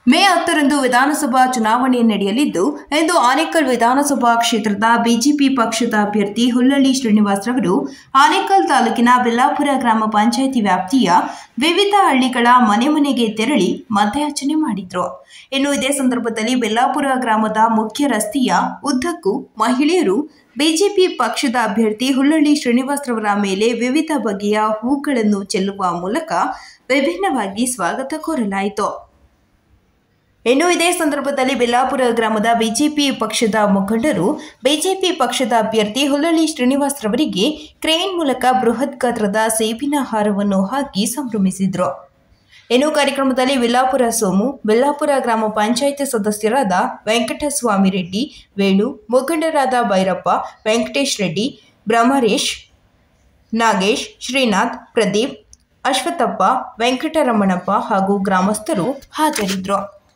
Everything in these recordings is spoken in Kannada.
ಮೇ ಹತ್ತರಂದು ವಿಧಾನಸಭಾ ಚುನಾವಣೆ ನಡೆಯಲಿದ್ದು ಇಂದು ಆನೇಕಲ್ ವಿಧಾನಸಭಾ ಕ್ಷೇತ್ರದ ಬಿಜೆಪಿ ಪಕ್ಷದ ಅಭ್ಯರ್ಥಿ ಹುಲ್ಲಳ್ಳಿ ಶ್ರೀನಿವಾಸ್ ರವರು ಆನೇಕಲ್ ತಾಲೂಕಿನ ಬೆಲ್ಲಾಪುರ ಗ್ರಾಮ ಪಂಚಾಯಿತಿ ವ್ಯಾಪ್ತಿಯ ವಿವಿಧ ಹಳ್ಳಿಗಳ ಮನೆ ಮನೆಗೆ ತೆರಳಿ ಮತಯಾಚನೆ ಮಾಡಿದ್ರು ಇನ್ನು ಇದೇ ಸಂದರ್ಭದಲ್ಲಿ ಬೆಲ್ಲಾಪುರ ಗ್ರಾಮದ ಮುಖ್ಯ ರಸ್ತೆಯ ಉದ್ದಕ್ಕೂ ಮಹಿಳೆಯರು ಬಿಜೆಪಿ ಪಕ್ಷದ ಅಭ್ಯರ್ಥಿ ಹುಲ್ಲಳ್ಳಿ ಶ್ರೀನಿವಾಸ್ ರವರ ಮೇಲೆ ವಿವಿಧ ಬಗೆಯ ಹೂಗಳನ್ನು ಚೆಲ್ಲುವ ಮೂಲಕ ವಿಭಿನ್ನವಾಗಿ ಸ್ವಾಗತ ಕೋರಲಾಯಿತು ಇನ್ನು ಇದೇ ಸಂದರ್ಭದಲ್ಲಿ ಬೆಲ್ಲಾಪುರ ಗ್ರಾಮದ ಬಿಜೆಪಿ ಪಕ್ಷದ ಮುಖಂಡರು ಬಿಜೆಪಿ ಪಕ್ಷದ ಅಭ್ಯರ್ಥಿ ಹುಲ್ಲಳ್ಳಿ ಶ್ರೀನಿವಾಸ್ ರವರಿಗೆ ಕ್ರೇನ್ ಮೂಲಕ ಬೃಹತ್ ಗಾತ್ರದ ಸೇಬಿನ ಹಾರವನ್ನು ಹಾಕಿ ಸಂಭ್ರಮಿಸಿದ್ರು ಇನ್ನು ಕಾರ್ಯಕ್ರಮದಲ್ಲಿ ವಿಲ್ಲಾಪುರ ಸೋಮು ಬೆಲ್ಲಾಪುರ ಗ್ರಾಮ ಪಂಚಾಯಿತಿ ಸದಸ್ಯರಾದ ವೆಂಕಟಸ್ವಾಮಿ ರೆಡ್ಡಿ ವೇಣು ಮುಖಂಡರಾದ ಭೈರಪ್ಪ ವೆಂಕಟೇಶ್ ರೆಡ್ಡಿ ಬ್ರಹ್ಮರೇಶ್ ನಾಗೇಶ್ ಶ್ರೀನಾಥ್ ಪ್ರದೀಪ್ ಅಶ್ವಥಪ್ಪ ವೆಂಕಟರಮಣಪ್ಪ ಹಾಗೂ ಗ್ರಾಮಸ್ಥರು ಹಾಜರಿದ್ದರು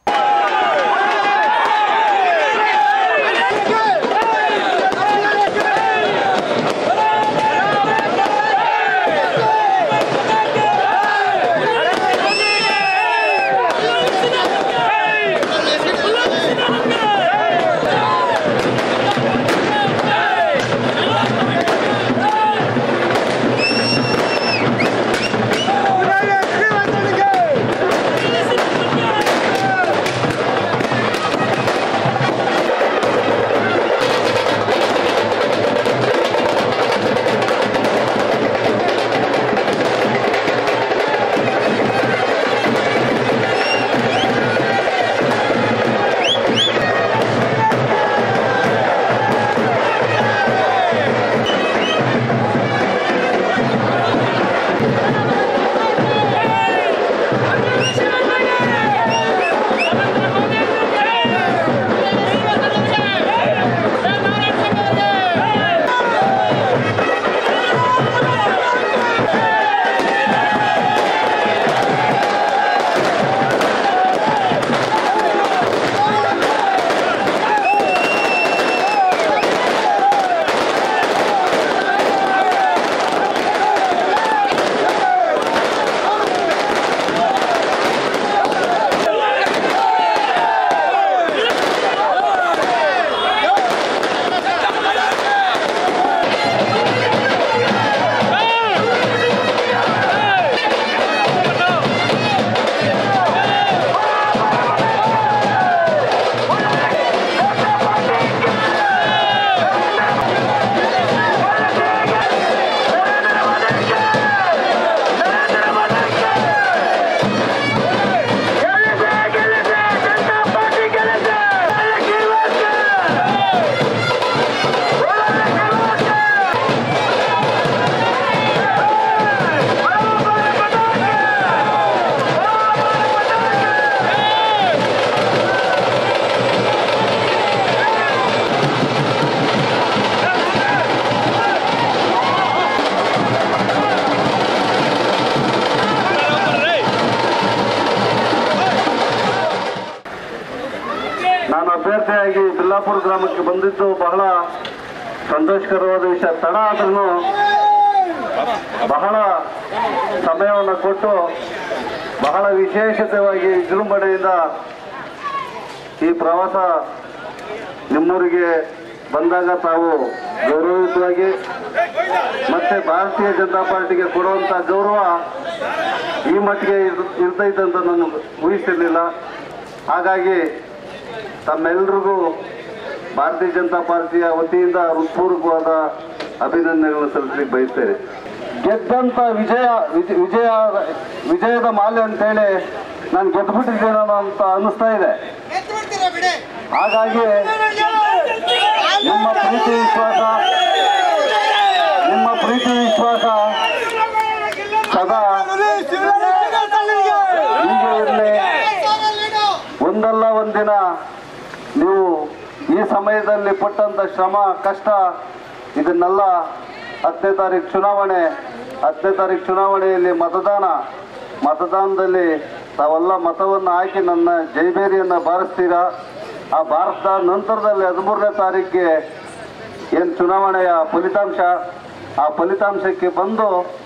ನಾನು ಅಭ್ಯರ್ಥಿಯಾಗಿ ಬಿಲ್ಲಾಪುರ ಗ್ರಾಮಕ್ಕೆ ಬಂದಿದ್ದು ಬಹಳ ಸಂತೋಷಕರವಾದ ವಿಷಯ ತಡ ಆದ್ರೂ ಬಹಳ ಸಮಯವನ್ನು ಕೊಟ್ಟು ಬಹಳ ವಿಶೇಷತೆಯಾಗಿ ವಿಜೃಂಭಣೆಯಿಂದ ಈ ಪ್ರವಾಸ ನಿಮ್ಮೂರಿಗೆ ಬಂದಾಗ ತಾವು ಗೌರವಯುತವಾಗಿ ಮತ್ತೆ ಭಾರತೀಯ ಜನತಾ ಪಾರ್ಟಿಗೆ ಕೊಡುವಂತ ಗೌರವ ಈ ಮಟ್ಟಿಗೆ ಇರ್- ಇರ್ತೈತೆ ಅಂತ ನಾನು ಊಹಿಸಿರ್ಲಿಲ್ಲ ಹಾಗಾಗಿ ತಮ್ಮೆಲ್ಲರಿಗೂ ಭಾರತೀಯ ಜನತಾ ಪಾರ್ಟಿಯ ವತಿಯಿಂದ ಹೃತ್ಪೂರ್ವಕವಾದ ಅಭಿನಂದನೆಗಳನ್ನು ಸಲ್ಲಿಸಲಿಕ್ಕೆ ಬಯಸ್ತೇನೆ ಗೆದ್ದಂತ ವಿಜಯ ವಿಜ- ವಿಜಯ ವಿಜಯದ ಮಾಲೆ ಅಂತೇಳಿ ನಾನು ಗೆದ್ದುಬಿಟ್ಟಿದ್ದೇನೋ ಅಂತ ಅನ್ನಿಸ್ತಾ ಇದೆ ಹಾಗಾಗಿ ನಿಮ್ಮ ಪ್ರೀತಿ ವಿಶ್ವಾಸ ನಿಮ್ಮ ಪ್ರೀತಿ ವಿಶ್ವಾಸ ಸದಾ ಹೀಗೆ ಇರಲಿ ಒಂದಲ್ಲ ಒಂದಿನ ನೀವು ಈ ಸಮಯದಲ್ಲಿ ಪಟ್ಟಂತ ಶ್ರಮ ಕಷ್ಟ ಇದನ್ನೆಲ್ಲ ಹತ್ತನೇ ತಾರೀಕು ಚುನಾವಣೆ ಹತ್ತನೇ ತಾರೀಕು ಚುನಾವಣೆಯಲ್ಲಿ ಮತದಾನ ಮತದಾನದಲ್ಲಿ ತಾವೆಲ್ಲ ಮತವನ್ನು ಹಾಕಿ ನನ್ನ ಜೈಬೇರಿಯನ್ನು ಬಾರಿಸ್ತೀರಾ ಆ ಭಾರತ ನಂತರದಲ್ಲಿ ಹದಿಮೂರನೇ ತಾರೀಕಿಗೆ ಏನು ಚುನಾವಣೆಯ ಫಲಿತಾಂಶ ಆ ಫಲಿತಾಂಶಕ್ಕೆ ಬಂದು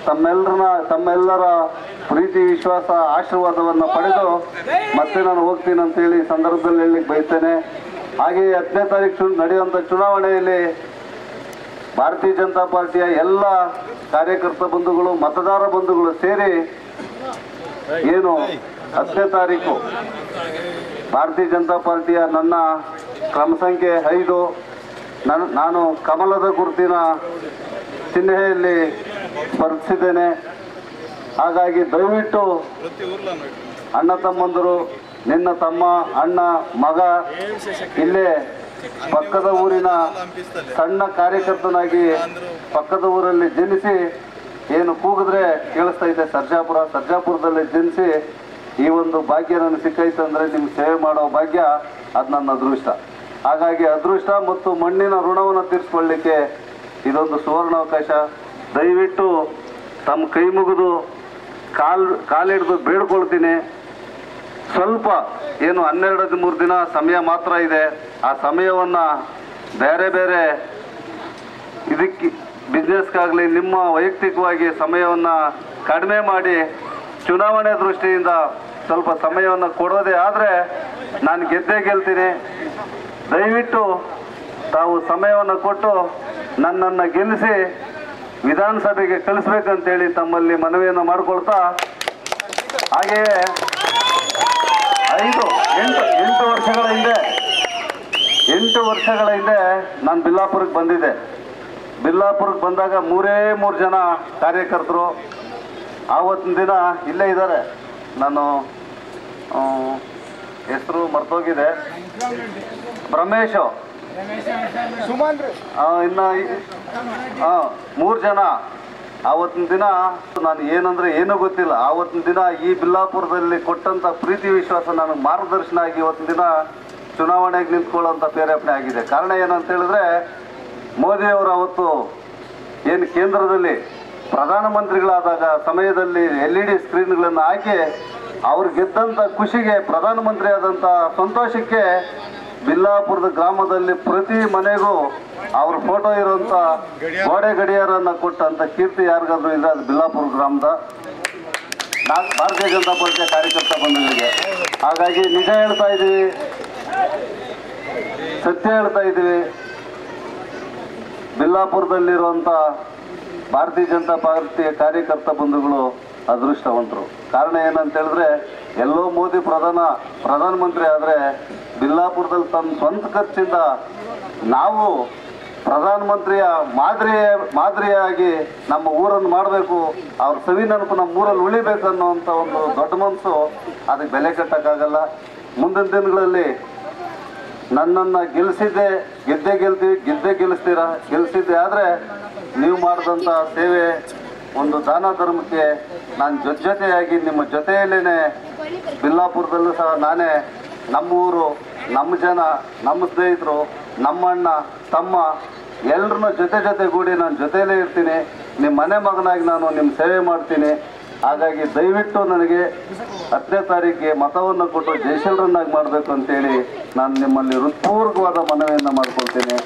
ತಮ್ಮೆಲ್ಲರನ್ನ ತಮ್ಮೆಲ್ಲರ ಪ್ರೀತಿ ವಿಶ್ವಾಸ ಆಶೀರ್ವಾದವನ್ನು ಪಡೆದು ಮತ್ತೆ ನಾನು ಹೋಗ್ತೀನಿ ಅಂತೇಳಿ ಈ ಸಂದರ್ಭದಲ್ಲಿ ಹೇಳಲಿಕ್ಕೆ ಬಯಸ್ತೇನೆ ಹಾಗೆಯೇ ಹತ್ತನೇ ತಾರೀಕು ಚು ನಡೆಯುವಂಥ ಚುನಾವಣೆಯಲ್ಲಿ ಭಾರತೀಯ ಜನತಾ ಪಾರ್ಟಿಯ ಎಲ್ಲ ಕಾರ್ಯಕರ್ತ ಬಂಧುಗಳು ಮತದಾರ ಬಂಧುಗಳು ಸೇರಿ ಏನು ಹತ್ತನೇ ತಾರೀಕು ಭಾರತೀಯ ಜನತಾ ಪಾರ್ಟಿಯ ನನ್ನ ಕ್ರಮ ಸಂಖ್ಯೆ ಐದು ನನ್ನ ನಾನು ಕಮಲದ ಗುರುತಿನ ಚಿಹ್ನೆಯಲ್ಲಿ ಸ್ಪರ್ಧಿಸಿದ್ದೇನೆ ಹಾಗಾಗಿ ದಯವಿಟ್ಟು ಅಣ್ಣ ತಮ್ಮಂದರು ನಿನ್ನ ತಮ್ಮ ಅಣ್ಣ ಮಗ ಇಲ್ಲೇ ಪಕ್ಕದ ಊರಿನ ಸಣ್ಣ ಕಾರ್ಯಕರ್ತನಾಗಿ ಪಕ್ಕದ ಊರಲ್ಲಿ ಜನಿಸಿ ಏನು ಕೂಗಿದ್ರೆ ಕೇಳಿಸ್ತಾ ಇದೆ ಸರ್ಜಾಪುರ ಸರ್ಜಾಪುರದಲ್ಲಿ ಜನಿಸಿ ಈ ಒಂದು ಭಾಗ್ಯ ನನಗೆ ಸಿಕ್ಕೈತೆ ಅಂದರೆ ನಿಮ್ಗೆ ಸೇವೆ ಮಾಡೋ ಭಾಗ್ಯ ಅದು ನನ್ನ ಅದೃಷ್ಟ ಹಾಗಾಗಿ ಅದೃಷ್ಟ ಮತ್ತು ಮಣ್ಣಿನ ಋಣವನ್ನು ತೀರಿಸ್ಕೊಳ್ಳಿಕ್ಕೆ ಇದೊಂದು ಸುವರ್ಣಾವಕಾಶ ದಯವಿಟ್ಟು ತಮ್ಮ ಕೈ ಮುಗಿದು ಕಾಲ್ ಕಾಲಿಡಿದು ಬೇಡ್ಕೊಳ್ತೀನಿ ಸ್ವಲ್ಪ ಏನು ಹನ್ನೆರಡು ಹದಿಮೂರು ದಿನ ಸಮಯ ಮಾತ್ರ ಇದೆ ಆ ಸಮಯವನ್ನು ಬೇರೆ ಬೇರೆ ಇದಕ್ಕೆ ಬಿಸ್ನೆಸ್ಗಾಗಲಿ ನಿಮ್ಮ ವೈಯಕ್ತಿಕವಾಗಿ ಸಮಯವನ್ನು ಕಡಿಮೆ ಮಾಡಿ ಚುನಾವಣೆ ದೃಷ್ಟಿಯಿಂದ ಸ್ವಲ್ಪ ಸಮಯವನ್ನು ಕೊಡೋದೇ ಆದರೆ ನಾನು ಗೆದ್ದೇ ಗೆಲ್ತೀನಿ ದಯವಿಟ್ಟು ತಾವು ಸಮಯವನ್ನು ಕೊಟ್ಟು ನನ್ನನ್ನು ಗೆಲ್ಲಿಸಿ ವಿಧಾನಸಭೆಗೆ ಕಳಿಸ್ಬೇಕಂತೇಳಿ ತಮ್ಮಲ್ಲಿ ಮನವಿಯನ್ನು ಮಾಡಿಕೊಳ್ತಾ ಹಾಗೆಯೇ ಐದು ಎಂಟು ಎಂಟು ವರ್ಷಗಳ ಹಿಂದೆ ಎಂಟು ವರ್ಷಗಳ ಹಿಂದೆ ನಾನು ಬಿಲ್ಲಾಪುರಕ್ಕೆ ಬಂದಿದ್ದೆ ಬಿಲ್ಲಾಪುರಕ್ಕೆ ಬಂದಾಗ ಮೂರೇ ಮೂರು ಜನ ಕಾರ್ಯಕರ್ತರು ಆವತ್ತಿನ ದಿನ ಇಲ್ಲೇ ಇದ್ದಾರೆ ನಾನು ಹೆಸರು ಮರ್ತೋಗಿದೆ ರಮೇಶ್ ಆ, ಇನ್ನ ಹಾಂ ಮೂರು ಜನ ಆವತ್ತಿನ ದಿನ ನಾನು ಏನಂದ್ರೆ ಏನೂ ಗೊತ್ತಿಲ್ಲ ಆವತ್ತಿನ ದಿನ ಈ ಬಿಲ್ಲಾಪುರದಲ್ಲಿ ಕೊಟ್ಟಂತ ಪ್ರೀತಿ ವಿಶ್ವಾಸ ನನಗೆ ಮಾರ್ಗದರ್ಶನ ಆಗಿ ಇವತ್ತಿನ ದಿನ ಚುನಾವಣೆಗೆ ನಿಂತ್ಕೊಳ್ಳೋಂಥ ಪ್ರೇರೇಪಣೆ ಆಗಿದೆ ಕಾರಣ ಏನಂತ ಹೇಳಿದ್ರೆ ಮೋದಿಯವರು ಅವತ್ತು ಏನು ಕೇಂದ್ರದಲ್ಲಿ ಪ್ರಧಾನಮಂತ್ರಿಗಳಾದಾಗ ಸಮಯದಲ್ಲಿ ಎಲ್ ಇ ಡಿ ಸ್ಕ್ರೀನ್ಗಳನ್ನು ಹಾಕಿ ಅವ್ರು ಗೆದ್ದಂಥ ಖುಷಿಗೆ ಪ್ರಧಾನಮಂತ್ರಿ ಆದಂಥ ಸಂತೋಷಕ್ಕೆ ಬಿಲ್ಲಾಪುರದ ಗ್ರಾಮದಲ್ಲಿ ಪ್ರತಿ ಮನೆಗೂ ಅವ್ರ ಫೋಟೋ ಇರುವಂಥ ಗೋಡೆ ಗಡಿಯಾರನ್ನ ಕೊಟ್ಟಂಥ ಕೀರ್ತಿ ಯಾರಿಗಾದ್ರೂ ಇಲ್ಲ ಅದು ಬಿಲ್ಲಾಪುರ ಗ್ರಾಮದ ನಾಲ್ಕು ಭಾರತೀಯ ಜನತಾ ಪಾರ್ಟಿಯ ಕಾರ್ಯಕರ್ತ ಬಂಧುಗಳಿಗೆ ಹಾಗಾಗಿ ನಿಜ ಹೇಳ್ತಾ ಇದ್ದೀವಿ ಸತ್ಯ ಹೇಳ್ತಾ ಇದ್ದೀವಿ ಬಿಲ್ಲಾಪುರದಲ್ಲಿರುವಂಥ ಭಾರತೀಯ ಜನತಾ ಪಾರ್ಟಿಯ ಕಾರ್ಯಕರ್ತ ಬಂಧುಗಳು ಅದೃಷ್ಟವಂತರು ಕಾರಣ ಏನಂತ ಹೇಳಿದ್ರೆ ಎಲ್ಲೋ ಮೋದಿ ಪ್ರಧಾನ ಪ್ರಧಾನಮಂತ್ರಿ ಆದರೆ ಬಿಲ್ಲಾಪುರದಲ್ಲಿ ತನ್ನ ಸ್ವಂತ ಖರ್ಚಿಂದ ನಾವು ಪ್ರಧಾನಮಂತ್ರಿಯ ಮಾದರಿಯ ಮಾದರಿಯಾಗಿ ನಮ್ಮ ಊರನ್ನು ಮಾಡಬೇಕು ಅವ್ರ ಸವಿ ನೆನಪು ನಮ್ಮ ಊರಲ್ಲಿ ಉಳಿಬೇಕು ಅನ್ನೋವಂಥ ಒಂದು ದೊಡ್ಡ ಮನಸ್ಸು ಅದಕ್ಕೆ ಬೆಲೆ ಕಟ್ಟಕ್ಕಾಗಲ್ಲ ಮುಂದಿನ ದಿನಗಳಲ್ಲಿ ನನ್ನನ್ನು ಗೆಲ್ಲಿಸಿದ್ದೆ ಗೆದ್ದೆ ಗೆಲ್ತೀವಿ ಗೆದ್ದೆ ಗೆಲ್ಲಿಸ್ತೀರಾ ಗೆಲ್ಲಿಸಿದ್ದೆ ಆದರೆ ನೀವು ಮಾಡಿದಂಥ ಸೇವೆ ಒಂದು ದಾನ ಧರ್ಮಕ್ಕೆ ನಾನು ಜೊತೆ ಜೊತೆಯಾಗಿ ನಿಮ್ಮ ಜೊತೆಯಲ್ಲೇ ಬಿಲ್ಲಾಪುರದಲ್ಲೂ ಸಹ ನಾನೇ ನಮ್ಮ ಊರು ನಮ್ಮ ಜನ ನಮ್ಮ ಸ್ನೇಹಿತರು ನಮ್ಮ ಅಣ್ಣ ತಮ್ಮ ಎಲ್ಲರನ್ನೂ ಜೊತೆ ಜೊತೆಗೂಡಿ ನಾನು ಜೊತೆಯಲ್ಲೇ ಇರ್ತೀನಿ ನಿಮ್ಮ ಮನೆ ಮಗನಾಗಿ ನಾನು ನಿಮ್ಮ ಸೇವೆ ಮಾಡ್ತೀನಿ ಹಾಗಾಗಿ ದಯವಿಟ್ಟು ನನಗೆ ಹತ್ತನೇ ತಾರೀಕಿಗೆ ಮತವನ್ನು ಕೊಟ್ಟು ಜಯಶೀಲರನ್ನಾಗಿ ಮಾಡಬೇಕು ಅಂತೇಳಿ ನಾನು ನಿಮ್ಮಲ್ಲಿ ಹೃತ್ಪೂರ್ವಕವಾದ ಮನವಿಯನ್ನು ಮಾಡ್ಕೊಳ್ತೀನಿ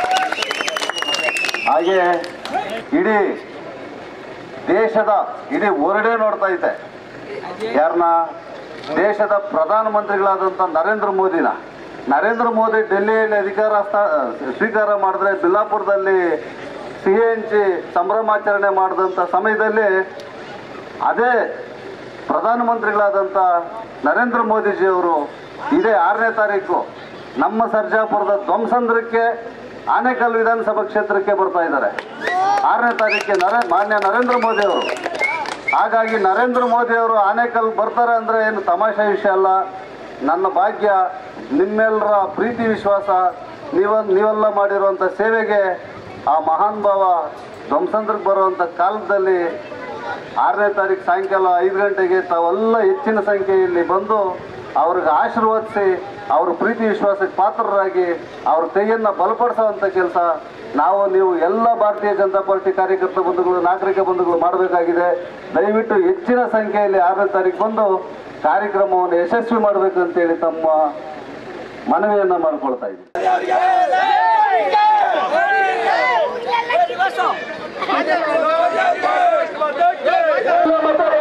ಹಾಗೆ ಇಡೀ ದೇಶದ ಇಡೀ ಹೊರಡೆ ನೋಡ್ತಾ ಇದ್ದೆ ಯಾರನ್ನ ದೇಶದ ಪ್ರಧಾನಮಂತ್ರಿಗಳಾದಂಥ ನರೇಂದ್ರ ಮೋದಿನ ನರೇಂದ್ರ ಮೋದಿ ಡೆಲ್ಲಿಯಲ್ಲಿ ಅಧಿಕಾರ ಸ್ಥಾ ಸ್ವೀಕಾರ ಮಾಡಿದ್ರೆ ಬಿಲ್ಲಾಪುರದಲ್ಲಿ ಸಿಹಿ ಹಂಚಿ ಸಂಭ್ರಮಾಚರಣೆ ಮಾಡಿದಂಥ ಸಮಯದಲ್ಲಿ ಅದೇ ಪ್ರಧಾನಮಂತ್ರಿಗಳಾದಂಥ ನರೇಂದ್ರ ಮೋದಿಜಿಯವರು ಇದೇ ಆರನೇ ತಾರೀಕು ನಮ್ಮ ಸರ್ಜಾಪುರದ ಧ್ವಂಸಂದ್ರಕ್ಕೆ ಆನೇಕಲ್ ವಿಧಾನಸಭಾ ಕ್ಷೇತ್ರಕ್ಕೆ ಬರ್ತಾ ಇದ್ದಾರೆ ಆರನೇ ತಾರೀಕಿಗೆ ನರೇ ಮಾನ್ಯ ನರೇಂದ್ರ ಮೋದಿ ಅವರು ಹಾಗಾಗಿ ನರೇಂದ್ರ ಮೋದಿ ಅವರು ಆನೇಕಲ್ ಬರ್ತಾರೆ ಅಂದರೆ ಏನು ತಮಾಷೆ ವಿಷಯ ಅಲ್ಲ ನನ್ನ ಭಾಗ್ಯ ನಿಮ್ಮೆಲ್ಲರ ಪ್ರೀತಿ ವಿಶ್ವಾಸ ನೀವ ನೀವೆಲ್ಲ ಮಾಡಿರುವಂಥ ಸೇವೆಗೆ ಆ ಮಹಾನ್ ಭಾವ ಧ್ವಂಸಂದ್ರಕ್ಕೆ ಬರುವಂಥ ಕಾಲದಲ್ಲಿ ಆರನೇ ತಾರೀಕು ಸಾಯಂಕಾಲ ಐದು ಗಂಟೆಗೆ ತಾವೆಲ್ಲ ಹೆಚ್ಚಿನ ಸಂಖ್ಯೆಯಲ್ಲಿ ಬಂದು ಅವ್ರಿಗೆ ಆಶೀರ್ವದಿಸಿ ಅವ್ರ ಪ್ರೀತಿ ವಿಶ್ವಾಸಕ್ಕೆ ಪಾತ್ರರಾಗಿ ಅವ್ರ ಕೈಯನ್ನು ಬಲಪಡಿಸುವಂಥ ಕೆಲಸ ನಾವು ನೀವು ಎಲ್ಲ ಭಾರತೀಯ ಜನತಾ ಪಾರ್ಟಿ ಕಾರ್ಯಕರ್ತ ಬಂಧುಗಳು ನಾಗರಿಕ ಬಂಧುಗಳು ಮಾಡಬೇಕಾಗಿದೆ ದಯವಿಟ್ಟು ಹೆಚ್ಚಿನ ಸಂಖ್ಯೆಯಲ್ಲಿ ಆರನೇ ತಾರೀಕು ಬಂದು ಕಾರ್ಯಕ್ರಮವನ್ನು ಯಶಸ್ವಿ ಮಾಡಬೇಕಂತೇಳಿ ತಮ್ಮ ಮನವಿಯನ್ನು ಮಾಡಿಕೊಳ್ತಾ ಇದ್ದೀನಿ Hey! ಮತದಾನ